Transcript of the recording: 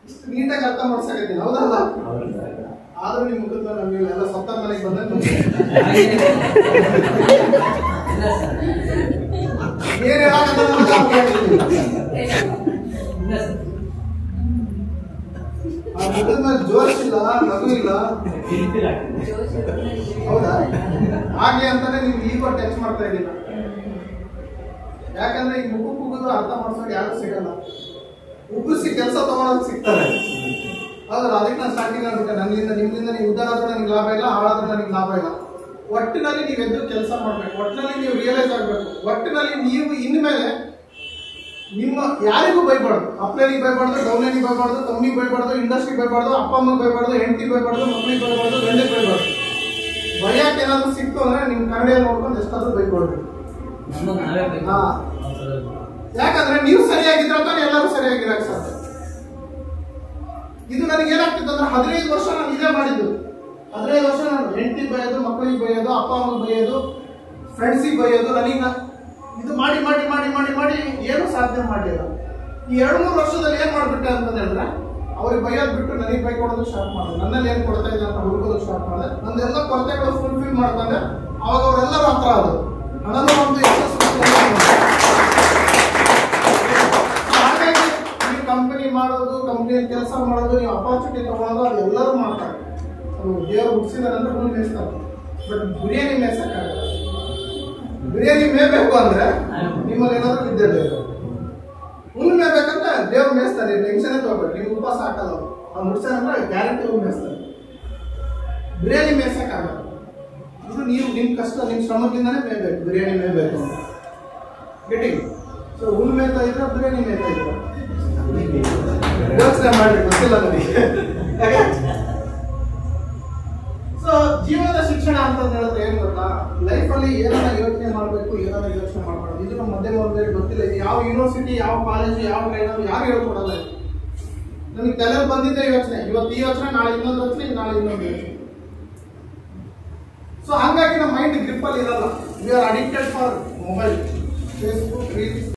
ಇಷ್ಟು ನೀಟಾಗಿ ಅರ್ಥ ಮಾಡ್ಸಕತ್ತೀನಿ ಹೌದಲ್ಲ ಆದ್ರೂ ನಿಮ್ ಮುಖದ ಮೇಲೆ ನಮ್ಗೆ ಎಲ್ಲ ಸತ್ತ ಮನೆಗೆ ಬಂದಂಗೆ ಏನ್ ಹೇಳಾಕತ್ತಾನ ಅಂತ ನಮ್ಗೆ ಗೊತ್ತಿಲ್ಲ. ಆ ಮುಖದ ಮೇಲೆ ಜೋಶ್ ಇಲ್ಲ ನಗು ಇಲ್ಲ ಹೌದಾ ಹಾಗೆ ಅಂತಾನೆ ನೀವು ಈಗೋ ಟಚ್ ಮಾಡ್ತಾ ಇದ್ದೀರಾ ಯಾಕಂದ್ರೆ ಈ ಮುಖ ಕುಗ್ಗದು ಅರ್ಥ ಮಾಡ್ಸೋಕೆ ಯಾರು ಸಿಗಲ್ಲ ಉಬ್ಬಿಸಿ ಕೆಲಸ ತಗೊಳೋದು ಸಿಗ್ತಾರೆ ಹೌದಲ್ಲ ಅದಕ್ಕೆ ನಾನು ಸ್ಟಾರ್ಟಿಂಗ್ ಆಗ್ಬಿಟ್ಟೆ ನನ್ನಿಂದ ನಿಮ್ಮಿಂದ ನೀವು ಉದ್ದಾರ ಆದ್ರೂ ನನಗೆ ಲಾಭ ಇಲ್ಲ ಹಾಳಾದ್ರೂ ನನಗೆ ಲಾಭ ಇಲ್ಲ ಒಟ್ಟಿನಲ್ಲಿ ನೀವು ಎದ್ದು ಕೆಲಸ ಮಾಡ್ಬೇಕು ಒಟ್ಟಿನಲ್ಲಿ ನೀವು ರಿಯಲೈಸ್ ಆಗ್ಬೇಕು ಒಟ್ಟಿನಲ್ಲಿ ನೀವು ಇನ್ಮೇಲೆ ನಿಮ್ಮ ಯಾರಿಗೂ ಬೈಬಾರ್ದು ಅಪ್ಪನಿಗೆ ಬೈಬಾರ್ದು ಡೌನಿಗೆ ಬೈಬಾರ್ದು ತಮ್ಮಿಗೆ ಬೈಬಾರ್ದು ಇಂಡಸ್ಟ್ರಿಗೆ ಬೈಬಾರ್ದು ಅಪ್ಪ ಅಮ್ಮಗೆ ಬೈಬಾರ್ದು ಹೆಂಡತಿಗೆ ಬೈಬಾರ್ದು ಮಕ್ಕಳಿಗೆ ಬೈಬಾರ್ದು ಗಂಡಿಗೆ ಬೈಬಾರ್ದು ಬೈಯಕ್ಕೆ ಏನಾದ್ರು ಸಿಕ್ತು ಅಂದ್ರೆ ನಿಮ್ ಕನ್ನಡ ನೋಡ್ಕೊಂಡು ಎಷ್ಟಾದ್ರೂ ಬೈಕೊಳ್ಬೇಕು ಹಾ. ಯಾಕಂದ್ರೆ ನೀವು ಸರಿಯಾಗಿದ್ರೆ ತಾನೇ ಎಲ್ಲರೂ ಸರಿಯಾಗಿರಕ್ ಸಾಧ್ಯ ಇದು ನನಗೆ ಏನಾಗ್ತಿತ್ತು ಅಂದ್ರೆ ಹದಿನೈದು ವರ್ಷ ನಾನು ಇದೇ ಮಾಡಿದ್ದು ಹದಿನೈದು ವರ್ಷ ನಾನು ಹೆಂಡತಿಗೆ ಬೈಯೋದು ಮಕ್ಕಳಿಗೆ ಬೈಯೋದು ಅಪ್ಪ ಅಮ್ಮಗೆ ಬೈಯೋದು ಫ್ರೆಂಡ್ಸಿಗೆ ಬೈಯೋದು ನನಗೆ ನಾ- ಇದು ಮಾಡಿ ಮಾಡಿ ಮಾಡಿ ಮಾಡಿ ಮಾಡಿ ಏನು ಸಾಧನೆ ಮಾಡಲಿಲ್ಲ ಈ ಎರಡು ಮೂರು ವರ್ಷದಲ್ಲಿ ಏನ್ ಮಾಡ್ಬಿಟ್ಟೆ ಅಂತಂದ್ರೆ ಅವ್ರಿಗೆ ಬೈಯೋದು ಬಿಟ್ಟು ನನಗೆ ಬೈಕೊಡೋದು ಸ್ಟಾರ್ಟ್ ಮಾಡಿದೆ ನನ್ನಲ್ಲಿ ಏನ್ ಕೊಡ್ತಾ ಇದೆ ಅಂತ ಹುಡುಕೋದು ಸ್ಟಾರ್ಟ್ ಮಾಡಿದೆ ನಂದೆಲ್ಲ ಕೊರತೆಗಳು ಫುಲ್ಫಿಲ್ ಮಾಡ್ಕೊಂಡೆ ಅವಾಗ ಅವರೆಲ್ಲರೂ ಹತ್ರ ಆದ್ರು ಹಣನೂ ಒಂದು ಯಶಸ್ಸು ಹಾಗಾಗಿ ನೀವು ಕಂಪನಿ ಮಾಡೋದು ಕಂಪನಿಯಲ್ಲಿ ಕೆಲಸ ಮಾಡೋದು ನೀವು ಅಪಾರ್ಚುನಿಟಿ ತಗೊಳ್ಳೋದು ಅದು ಎಲ್ಲರೂ ಮಾಡ್ತಾರೆ ಅದು ದೇವರು ಹುಟ್ಟಿಸಿದಾರೆ ಅಂದ್ರೆ ಹುಲ್ಲು ಮೇಯಿಸ್ತಾರೆ ಬಟ್ ಬಿರಿಯಾನಿ ಮೇಯ್ಸಕ್ಕಾಗಲ್ಲ ಬಿರಿಯಾನಿ ಮೇಯ್ಬೇಕು ಅಂದ್ರೆ ನಿಮ್ಮಲ್ಲಿ ಏನಾದ್ರೂ ವಿದ್ಯೆ ಬೇಕು ಹುಲ್ಲು ಮೇಯ್ಬೇಕಂದ್ರೆ ದೇವ್ರು ಮೇಯಿಸ್ತಾರೆ ಟೆನ್ಷನ್ ತಗೋಬೇಡಿ ನೀವು ಉಪವಾಸ ಹಾಕಲ್ಲ ಅವ್ರು. ಅವ್ನು ಹುಡ್ಸಾರ ಅಂದ್ರೆ ಗ್ಯಾರಂಟಿ ಹುಲ್ಲು ಮೇಯಿಸ್ತಾರೆ ಬಿರಿಯಾನಿ ಮೇಯ್ಸಕ್ಕಾಗಲ್ಲ ಇದು ನೀವು ನಿಮ್ಮ ಕಷ್ಟ ನಿಮ್ಮ ಶ್ರಮದಿಂದನೇ ಮೇಯ್ಬೇಕು ಬಿರಿಯಾನಿ ಮೇಯ್ಬೇಕು ಅಂತ ಗೆಟಿಂಗ್ ಸೊ ಹುಲ್ಲು ಮೇಯ್ತಾ ಇದ್ರೆ ಬಿರಿಯಾನಿ ಮೇಯ್ತಾ ಇದ್ರೆ ಯೋಚನೆ ಮಾಡಿ ಗೊತ್ತಿಲ್ಲ ನನಗೆ ಸೊ ಜೀವನದ ಶಿಕ್ಷಣ ಅಂತ ಹೇಳಿದ್ರೆ ಏನ್ ಗೊತ್ತಾ ಲೈಫ್ ಅಲ್ಲಿ ಏನಾರ ಯೋಚನೆ ಮಾಡಬೇಕು ಏನಾರ ಯೋಚನೆ ಮಾಡಬಾರ್ದು ಇದು ನಮ್ಮ ಮಧ್ಯಮ ವರ್ಗದವ್ರಿಗೆ ಗೊತ್ತಿಲ್ಲ ಇದು ಯಾವ ಯೂನಿವರ್ಸಿಟಿ ಯಾವ ಕಾಲೇಜು ಯಾವ ಟ್ರೈನರ್ ಯಾರು ಹೇಳ್ಕೊಡಲ್ಲ ಇದು. ನನಗೆ ತಲೆ ಬಂದಿದ್ದೆ ಯೋಚನೆ ಇವತ್ತು ಈ ಯೋಚನೆ ನಾಳೆ ಇನ್ನೊಂದು ಯೋಚನೆ ನಾಳೆ ಇನ್ನೊಂದು ಯೋಚನೆ ಸೊ ಹಂಗಾಗಿ ನಮ್ಮ ಮೈಂಡ್ ಗ್ರಿಪ್ ಅಲ್ಲಿ ಇರಲ್ಲ we are addicted for mobile Facebook reels